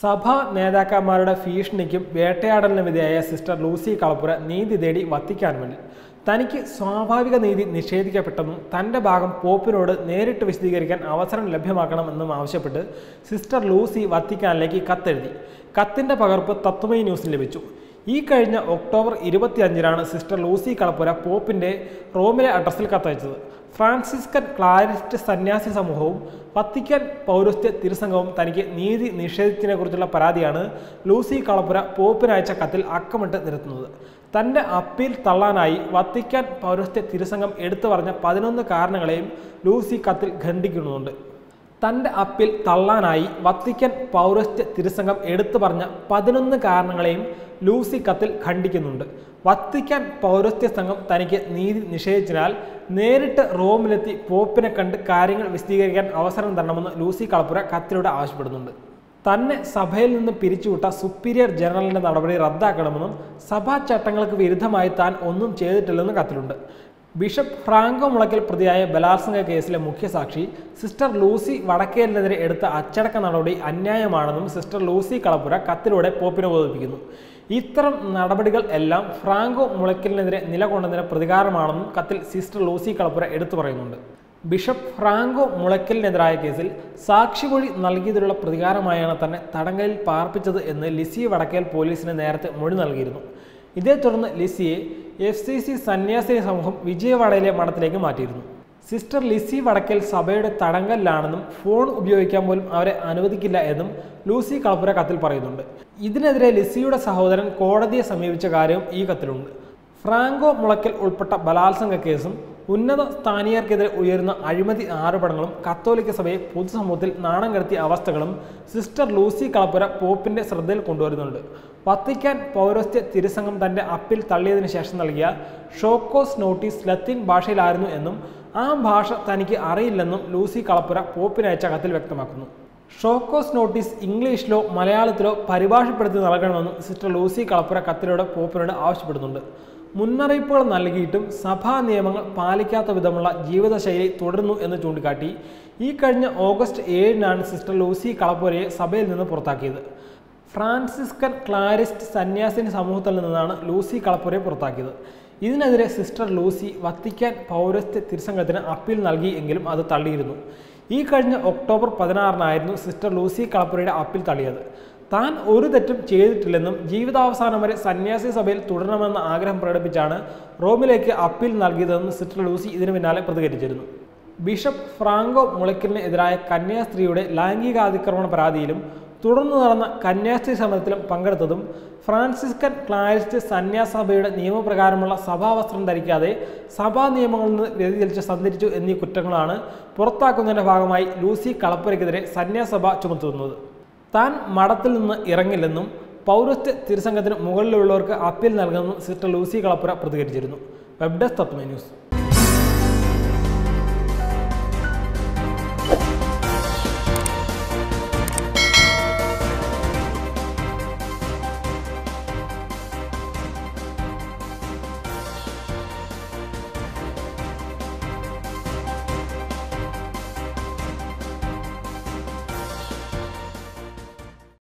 സഭാ നേതാക്കന്മാരുടെ ഭീഷണിക്കും വേട്ടയാടലിനും വിധേയായ സിസ്റ്റർ ലൂസി കളപ്പുര നീതി തേടി വത്തിക്കാൻ വേണ്ടി തനിക്ക് സ്വാഭാവിക നീതി നിഷേധിക്കപ്പെട്ടെന്നും തൻ്റെ ഭാഗം പോപ്പിനോട് നേരിട്ട് വിശദീകരിക്കാൻ അവസരം ലഭ്യമാക്കണമെന്നും ആവശ്യപ്പെട്ട് സിസ്റ്റർ ലൂസി വത്തിക്കാനിലേക്ക് കത്തെഴുതി കത്തിൻ്റെ പകർപ്പ് തത്വമയി ന്യൂസിന് ലഭിച്ചു ഈ കഴിഞ്ഞ ഒക്ടോബർ ഇരുപത്തിയഞ്ചിനാണ് സിസ്റ്റർ ലൂസി കളപ്പുര പോപ്പിൻ്റെ റോമിലെ അഡ്രസ്സിൽ കത്തയച്ചത് ഫ്രാൻസിസ്കൻ ക്ലാരിസ്റ്റ് സന്യാസി സമൂഹവും വത്തിക്കാൻ പൗരസ്ത്യ തിരുസംഘവും തനിക്ക് നീതി നിഷേധിച്ചതിനെക്കുറിച്ചുള്ള പരാതിയാണ് ലൂസി കളപ്പുര പോപ്പിനയച്ച കത്തിൽ അക്കമിട്ട് നിരത്തുന്നത് തൻ്റെ അപ്പീൽ തള്ളാനായി വത്തിക്കാൻ പൗരസ്ത്യ തിരുസംഘം എടുത്തു പറഞ്ഞ പതിനൊന്ന് കാരണങ്ങളെയും ലൂസി കത്തിൽ ഖണ്ഡിക്കുന്നുണ്ട് തൻ്റെ അപ്പീൽ തള്ളാനായി വത്തിക്കാൻ പൗരസ്ത്യ തിരുസംഘം എടുത്തു പറഞ്ഞ പതിനൊന്ന് കാരണങ്ങളെയും ലൂസി കത്തിൽ ഖണ്ഡിക്കുന്നുണ്ട് വത്തിക്കാൻ പൗരസ്ത്യ സംഘം തനിക്ക് നീതി നിഷേധിച്ചതിനാൽ നേരിട്ട് റോമിലെത്തി പോപ്പിനെ കണ്ട് കാര്യങ്ങൾ വിശദീകരിക്കാൻ അവസരം തരണമെന്ന് ലൂസി കളപ്പുര കത്തിലൂടെ ആവശ്യപ്പെടുന്നുണ്ട് തന്നെ സഭയിൽ നിന്ന് പിരിച്ചുവിട്ട സുപ്പീരിയർ ജനറലിന്റെ നടപടി റദ്ദാക്കണമെന്നും സഭാ ചട്ടങ്ങൾക്ക് വിരുദ്ധമായി താൻ ഒന്നും ചെയ്തിട്ടില്ലെന്നും കത്തിലുണ്ട് ബിഷപ്പ് ഫ്രാങ്കോ മുളയ്ക്കൽ പ്രതിയായ ബലാത്സംഗ കേസിലെ മുഖ്യസാക്ഷി സിസ്റ്റർ ലൂസി വടക്കേലിനെതിരെ എടുത്ത അച്ചടക്ക നടപടി അന്യായമാണെന്നും സിസ്റ്റർ ലൂസി കളപ്പുര കത്തിലൂടെ പോപ്പിനെ ബോധിപ്പിക്കുന്നു ഇത്തരം നടപടികൾ എല്ലാം ഫ്രാങ്കോ മുളയ്ക്കലിനെതിരെ നിലകൊണ്ടതിന് പ്രതികാരമാണെന്നും കത്തിൽ സിസ്റ്റർ ലൂസി കളപ്പുര എടുത്തു പറയുന്നുണ്ട് ബിഷപ്പ് ഫ്രാങ്കോ മുളയ്ക്കലിനെതിരായ കേസിൽ സാക്ഷിമൊഴി നൽകിയതിലുള്ള പ്രതികാരമായാണ് തന്നെ തടങ്കലിൽ പാർപ്പിച്ചത് എന്ന് ലിസി വടക്കേൽ പോലീസിന് നേരത്തെ മൊഴി നൽകിയിരുന്നു ഇതേ തുടർന്ന് ലിസിയെ എഫ് സി സി സന്യാസിനി സമൂഹം വിജയവാഡയിലെ മഠത്തിലേക്ക് മാറ്റിയിരുന്നു സിസ്റ്റർ ലിസി വടക്കൽ സഭയുടെ തടങ്കലിലാണെന്നും ഫോൺ ഉപയോഗിക്കാൻ പോലും അവരെ അനുവദിക്കില്ല എന്നും ലൂസി കളപ്പുര കത്തിൽ പറയുന്നുണ്ട് ഇതിനെതിരെ ലിസിയുടെ സഹോദരൻ കോടതിയെ സമീപിച്ച കാര്യവും ഈ കത്തിലുണ്ട് ഫ്രാങ്കോ മുളയ്ക്കൽ ഉൾപ്പെട്ട ബലാത്സംഗ കേസും ഉന്നത സ്ഥാനീയർക്കെതിരെ ഉയരുന്ന അഴിമതി ആരോപണങ്ങളും കത്തോലിക്ക സഭയെ പൊതുസമൂഹത്തിൽ നാണം കടത്തിയ അവസ്ഥകളും സിസ്റ്റർ ലൂസി കളപ്പുര പോപ്പിന്റെ ശ്രദ്ധയിൽ കൊണ്ടുവരുന്നുണ്ട് വത്തിക്കാൻ പൗരസ്ത്യ തിരുസംഘം തന്റെ അപ്പീൽ തള്ളിയതിനു ശേഷം നൽകിയ ഷോക്കോസ് നോട്ടീസ് ലത്തീൻ ഭാഷയിലായിരുന്നു എന്നും ആ ഭാഷ തനിക്ക് അറിയില്ലെന്നും ലൂസി കളപ്പുര പോപ്പിനയച്ച കത്തിൽ വ്യക്തമാക്കുന്നു ഷോക്കോസ് നോട്ടീസ് ഇംഗ്ലീഷിലോ മലയാളത്തിലോ പരിഭാഷപ്പെടുത്തി നൽകണമെന്നും സിസ്റ്റർ ലൂസി കളപ്പുര കത്തിലൂടെ പോപ്പിനോട് ആവശ്യപ്പെടുന്നുണ്ട് മുന്നറിയിപ്പുകൾ നൽകിയിട്ടും സഭാ നിയമങ്ങൾ പാലിക്കാത്ത വിധമുള്ള ജീവിതശൈലി തുടരുന്നു എന്ന് ചൂണ്ടിക്കാട്ടി ഈ കഴിഞ്ഞ ഓഗസ്റ്റ് ഏഴിനാണ് സിസ്റ്റർ ലൂസി കളപ്പുരയെ സഭയിൽ നിന്ന് പുറത്താക്കിയത് ഫ്രാൻസിസ്കൻ ക്ലാരിസ്റ്റ് സന്യാസിനി സമൂഹത്തിൽ നിന്നാണ് ലൂസി കളപ്പുരയെ പുറത്താക്കിയത് ഇതിനെതിരെ സിസ്റ്റർ ലൂസി വത്തിക്കാൻ പൗരസ്ത്യ തിരുസംഘത്തിന് അപ്പീൽ നൽകി എങ്കിലും അത് തള്ളിയിരുന്നു ഈ കഴിഞ്ഞ ഒക്ടോബർ പതിനാറിനായിരുന്നു സിസ്റ്റർ ലൂസി കളപ്പുരയുടെ അപ്പീൽ തള്ളിയത് താൻ ഒരു തെറ്റും ചെയ്തിട്ടില്ലെന്നും ജീവിതാവസാനം വരെ സന്യാസി സഭയിൽ തുടരണമെന്ന ആഗ്രഹം പ്രകടിപ്പിച്ചാണ് റോമിലേക്ക് അപ്പീൽ നൽകിയതെന്ന് സിസ്റ്റർ ലൂസി ഇതിനു പിന്നാലെ പ്രതികരിച്ചിരുന്നു ബിഷപ്പ് ഫ്രാങ്കോ മുളയ്ക്കലിന് എതിരായ കന്യാസ്ത്രീയുടെ ലൈംഗികാതിക്രമണ പരാതിയിലും തുടർന്ന് നടന്ന കന്യാസ്ത്രീ സമരത്തിലും പങ്കെടുത്തതും ഫ്രാൻസിസ്കൻ ക്ലാരിസ്റ്റ് സന്യാസഭയുടെ നിയമപ്രകാരമുള്ള സഭാവസ്ത്രം ധരിക്കാതെ സഭാ നിയമങ്ങളിൽ നിന്ന് വ്യതിചലിച്ച് സഞ്ചരിച്ചു എന്നീ കുറ്റങ്ങളാണ് പുറത്താക്കുന്നതിന്റെ ഭാഗമായി ലൂസി കളപ്പുരയ്ക്കെതിരെ സന്യാസഭ ചുമത്തുന്നത് താൻ മഠത്തിൽ നിന്ന് ഇറങ്ങില്ലെന്നും പൗരസ്ത്യ തിരുസംഘത്തിന് മുകളിലുള്ളവർക്ക് അപ്പീൽ നൽകുമെന്നും സിസ്റ്റർ ലൂസി കളപ്പുര പ്രതികരിച്ചിരുന്നു വെബ് ഡെസ്ക് തത്വമേ ന്യൂസ്